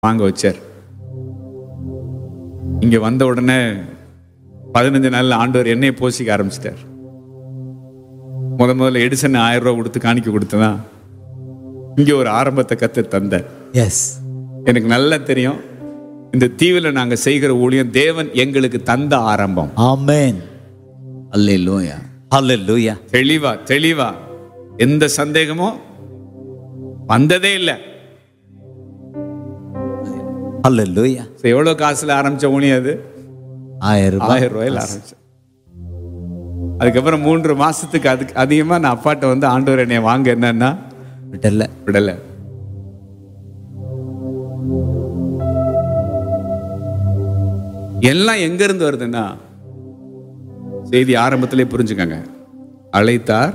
வாங்க வச்சார் இங்க வந்த உடனே பதினஞ்சு நாள்ல ஆண்டவர் என்னைய போசிக்க ஆரம்பிச்சிட்டார் முத முதல்ல எடிசன் ஆயிரம் ரூபாய் கொடுத்து காணிக்க கொடுத்ததான் இங்க ஒரு ஆரம்பத்தை கத்து தந்தார் எஸ் எனக்கு நல்லா தெரியும் இந்த தீவில் நாங்க செய்கிற ஊழியம் தேவன் எங்களுக்கு தந்த ஆரம்பம் ஆமென் அல்லேலூயா ஹalleluya தெளிவா தெளிவா எந்த சந்தேகமும் வந்ததே இல்லை ஹalleluya எவ்வளவு காசுல ஆரம்பிச்ச ஊழியம் அது ஆயிரம் ரூபாய் ஆயிரம் ரூபாயில ஆரம்பிச்சேன் அதுக்கப்புறம் மூன்று மாசத்துக்கு அதுக்கு அதிகமா நான் அப்பாட்ட வந்து ஆண்டவர் என்னை வாங்க என்னன்னா விடல விடல எல்லாம் எங்க இருந்து வருதுன்னா செய்தி ஆரம்பத்திலே புரிஞ்சுக்கங்க அழைத்தார்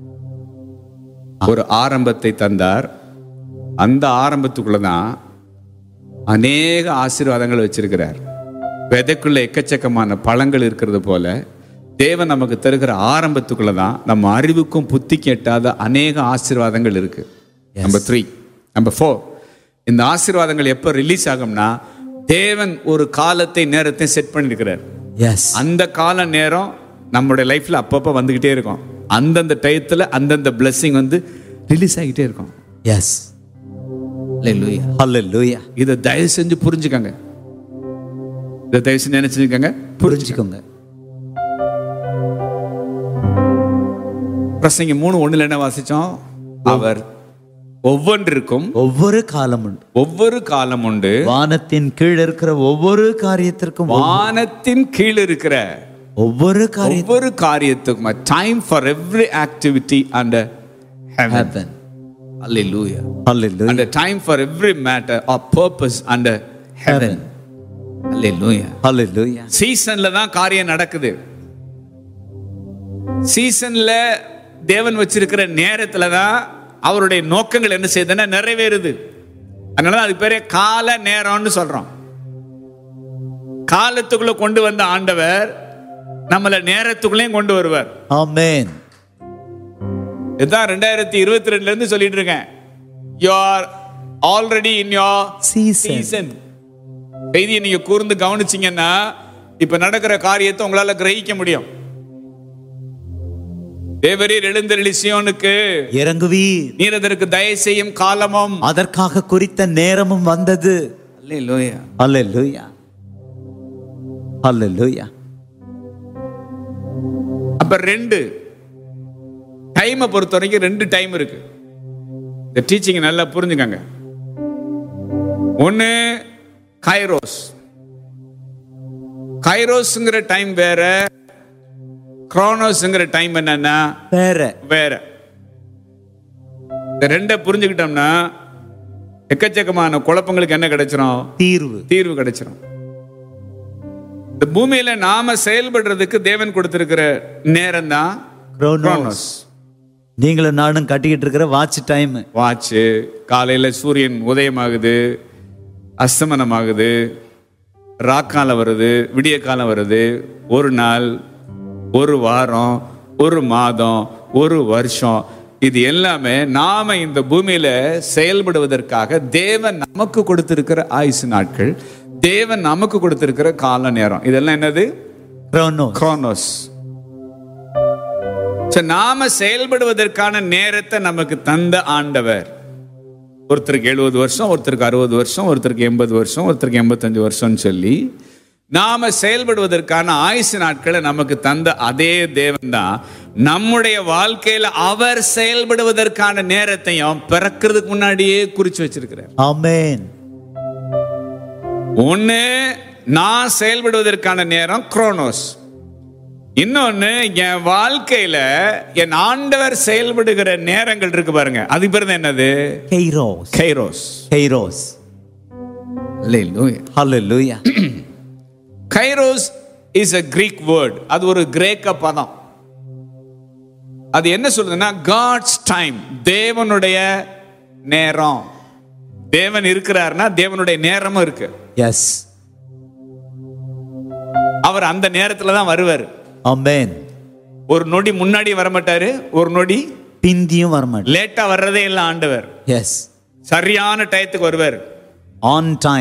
ஒரு ஆரம்பத்தை தந்தார் அந்த ஆரம்பத்துக்குள்ளதான் அநேக ஆசீர்வாதங்கள் வச்சிருக்கிறார் விதைக்குள்ள எக்கச்சக்கமான பழங்கள் இருக்கிறது போல தேவன் நமக்கு தருகிற ஆரம்பத்துக்குள்ள தான் நம்ம அறிவுக்கும் புத்திக்கும் எட்டாத அநேக ஆசீர்வாதங்கள் இருக்கு நம்பர் த்ரீ நம்பர் ஃபோர் இந்த ஆசீர்வாதங்கள் எப்போ ரிலீஸ் ஆகும்னா தேவன் ஒரு காலத்தை நேரத்தை செட் பண்ணியிருக்கிறார் எஸ் அந்த கால நேரம் நம்மளுடைய லைஃப்ல அப்பப்போ வந்துகிட்டே இருக்கும் அந்தந்த டயத்துல அந்தந்த blessing வந்து ரிலீஸ் ஆகிட்டே இருக்கும் எஸ் அல்லேலூயா ஹalleluya இதை தயவு செஞ்சு புரிஞ்சுக்கங்க இதை தயவு செஞ்சு நினைச்சுக்கங்க புரிஞ்சுக்கோங்க பிரசங்க மூணு ஒண்ணுல என்ன வாசிச்சோம் அவர் ஒவ்வொன்றிற்கும் ஒவ்வொரு காலம் உண்டு ஒவ்வொரு காலம் உண்டு வானத்தின் கீழ் இருக்கிற ஒவ்வொரு காரியத்திற்கும் வானத்தின் கீழ் இருக்கிற ஒவ்வொரு காரியம் ஒவ்வொரு காரியத்துக்கும் time for every activity and heaven heaven hallelujah ஹalleluya and a time for every matter or purpose under heaven. Hallelujah ஹalleluya சீசன்ல தான் காரியம் நடக்குது சீசன்ல தேவன் வச்சிருக்கிற நேரத்துல தான் அவருடைய நோக்கங்கள் என்ன செய்யுதுன்னா நிறைவேறுது அதனால அது பேரே கால நேரம்னு சொல்றோம் காலத்துக்குள்ள கொண்டு வந்த ஆண்டவர் நம்மள நேரத்துக்குள்ளேயும் கொண்டு வருவார் ஆமென் இதுதான் ரெண்டாயிரத்தி இருபத்தி ரெண்டுல இருந்து சொல்லிட்டு இருக்கேன் you are already in your season season செய்தியை நீங்க கூர்ந்து கவனிச்சீங்கன்னா இப்ப நடக்கிற காரியத்தை உங்களால கிரகிக்க முடியும் தேவரீர் எழுந்தருளி சியோனுக்கு இறங்குவீர் நீர் அதற்கு தயவு செய்யும் காலமும் அதற்காக குறித்த நேரமும் வந்தது அல்லேலூயா ஹalleluya ஹalleluya அப்ப ரெண்டு டைமை பொறுத்த வரைக்கும் ரெண்டு டைம் இருக்கு இந்த டீச்சிங் நல்லா புரிஞ்சுக்கங்க ஒண்ணு கைரோஸ் கைரோஸ்ங்கிற டைம் வேற குரோனோஸ்ங்கிற டைம் என்னன்னா வேற வேற இந்த ரெண்டை புரிஞ்சுக்கிட்டோம்னா எக்கச்சக்கமான குழப்பங்களுக்கு என்ன கிடைச்சிரும் தீர்வு தீர்வு கிடைச்சிரும் இந்த பூமியில நாம செயல்படுறதுக்கு தேவன் கொடுத்திருக்கிற நேரம் தான் குரோனோஸ் நீங்களும் நானும் கட்டிக்கிட்டு இருக்கிற வாட்ச் டைம் வாட்சு காலையில சூரியன் உதயமாகுது அஸ்தமனமாகுது ராக்காலம் வருது விடிய காலம் வருது ஒரு நாள் ஒரு வாரம் ஒரு மாதம் ஒரு வருஷம் இது எல்லாமே நாம இந்த பூமியில செயல்படுவதற்காக தேவன் நமக்கு கொடுத்திருக்கிற ஆயுசு நாட்கள் தேவன் நமக்கு கொடுத்திருக்கிற கால நேரம் இதெல்லாம் என்னது குரோனோஸ் குரோனோஸ் So, நாம செயல்படுவதற்கான நேரத்தை நமக்கு தந்த ஆண்டவர் ஒருத்தருக்கு எழுபது வருஷம் ஒருத்தருக்கு அறுபது வருஷம் ஒருத்தருக்கு எண்பது வருஷம் ஒருத்தருக்கு எண்பத்தஞ்சு வருஷம்னு சொல்லி நாம செயல்படுவதற்கான ஆயுசு நாட்களை நமக்கு தந்த அதே தேவன் தான் நம்முடைய வாழ்க்கையில அவர் செயல்படுவதற்கான நேரத்தையும் பிறக்கிறதுக்கு முன்னாடியே குறிச்சு வச்சிருக்கிறார் ஆமென் ஒண்ணு நான் செயல்படுவதற்கான நேரம் குரோனோஸ் இன்னொன்னு என் வாழ்க்கையில என் ஆண்டவர் செயல்படுகிற நேரங்கள் இருக்கு பாருங்க அது பேர் தான் என்னது கெய்ரோஸ் கைரோஸ் கெய்ரோஸ் அல்லேலூயா ஹalleluya Kairos is a Greek word அது ஒரு கிரேக்க பதம் அது என்ன சொல்லுதுன்னா காட்ஸ் டைம் தேவனுடைய நேரம் தேவன் இருக்கிறாருன்னா தேவனுடைய நேரமும் இருக்கு எஸ் அவர் அந்த நேரத்துல தான் வருவார் ஆமென் ஒரு நொடி முன்னாடி வரமாட்டாரு ஒரு நொடி பிந்தியும் வரமாட்டேன் லேட்டா வர்றதே இல்லை ஆண்டவர் எஸ் சரியான டயத்துக்கு வருவார் ஆன் டைம்